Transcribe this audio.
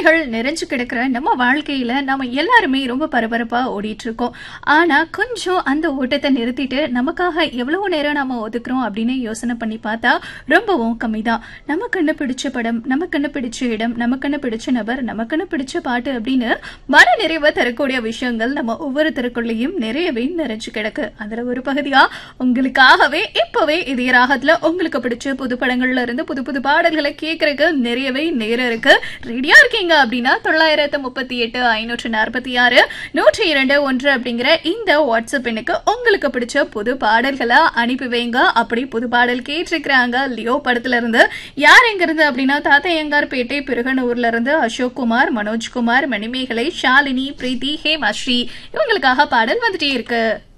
வேலைகள் நிறைஞ்சு கிடக்கிற நம்ம வாழ்க்கையில நம்ம எல்லாருமே ரொம்ப பரபரப்பா ஓடிட்டு இருக்கோம் ஆனா கொஞ்சம் அந்த ஓட்டத்தை நிறுத்திட்டு நமக்காக எவ்வளவு நேரம் நாம ஒதுக்குறோம் அப்படின்னு யோசனை பண்ணி பார்த்தா ரொம்பவும் கம்மிதான் நமக்குன்னு பிடிச்ச படம் நமக்குன்னு பிடிச்ச இடம் நமக்குன்னு பிடிச்ச நபர் நமக்குன்னு பிடிச்ச பாட்டு அப்படின்னு மன நிறைவை தரக்கூடிய விஷயங்கள் நம்ம ஒவ்வொருத்தருக்குள்ளேயும் நிறையவே நிறைஞ்சு கிடக்கு அதுல ஒரு பகுதியா உங்களுக்காகவே இப்பவே இதய ராகத்துல உங்களுக்கு பிடிச்ச புது படங்கள்ல இருந்து புது புது பாடல்களை கேட்கறதுக்கு நிறையவே நேரம் இருக்கு ரெடியா இருக்கீங்க அப்படின்னா தொள்ளாயிரத்து முப்பத்தி எட்டு ஐநூற்று நாற்பத்தி ஆறு நூற்றி இரண்டு ஒன்று அப்படிங்கிற இந்த வாட்ஸ்அப் எண்ணுக்கு உங்களுக்கு பிடிச்ச புது பாடல்களை அனுப்பி வைங்க அப்படி புது பாடல் கேட்டிருக்கிறாங்க லியோ படத்துல இருந்து யார் எங்க இருந்து அப்படின்னா தாத்தையங்கார் பேட்டை பிருகனூர்ல இருந்து அசோக் குமார் மனோஜ்குமார் மணிமேகலை ஷாலினி பிரீத்தி ஹேமாஸ்ரீ இவங்களுக்காக பாடல் வந்துட்டே இருக்கு